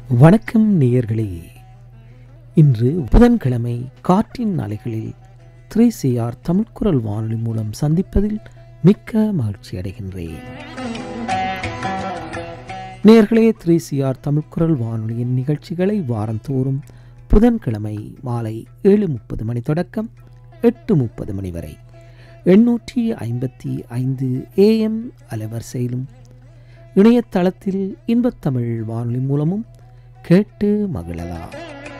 வணக்கம் நேயர்களே இன்று புதன்கிழமை காற்றின் அலைகளில் த்ரீசிஆர் தமிழ்குரல் வானொலி மூலம் சந்திப்பதில் மிக்க மகிழ்ச்சி அடைகின்றேன் நேயர்களே த்ரீசிஆர் தமிழ்குரல் வானொலியின் நிகழ்ச்சிகளை வாரந்தோறும் புதன்கிழமை மாலை ஏழு முப்பது மணி தொடக்கம் எட்டு முப்பது மணி வரை எண்ணூற்றி ஐம்பத்தி ஐந்து ஏஎம் அலைவரிசையிலும் இணையதளத்தில் இன்பத்தமிழ் வானொலி மூலமும் கேட்டு மகிழலாம்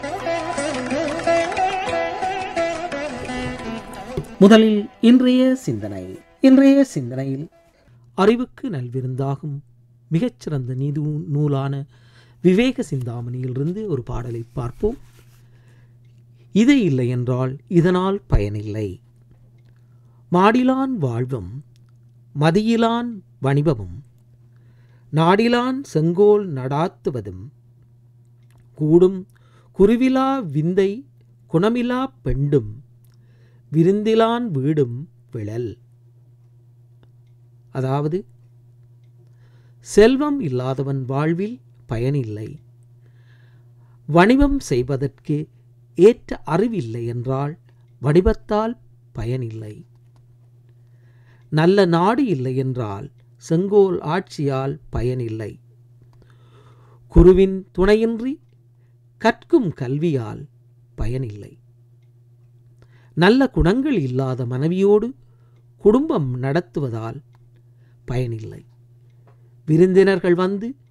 முதலில் இன்றைய சிந்தனை இன்றைய சிந்தனையில் அறிவுக்கு நல்விருந்தாகும் மிகச்சிறந்த நீதி நூலான விவேக சிந்தாமணியிலிருந்து ஒரு பாடலை பார்ப்போம் இது இல்லை என்றால் இதனால் பயனில்லை மாடிலான் வாழ்வும் மதியிலான் வணிபமும் நாடிலான் செங்கோல் நடாத்துவதும் கூடும் குருவிலா விந்தை குணமிலா பெண்டும் விருந்திலான் வீடும் விழல் அதாவது செல்வம் இல்லாதவன் வாழ்வில் பயனில்லை வணிகம் செய்வதற்கு ஏற்ற அறிவில்லை என்றால் வணிபத்தால் பயனில்லை நல்ல நாடு இல்லை என்றால் செங்கோல் ஆட்சியால் பயனில்லை குருவின் துணையின்றி கற்கும் கல்வியால் பயனில்லை நல்ல குணங்கள் இல்லாத மனைவியோடு குடும்பம் நடத்துவதால் பயனில்லை விருந்தினர்கள் வந்து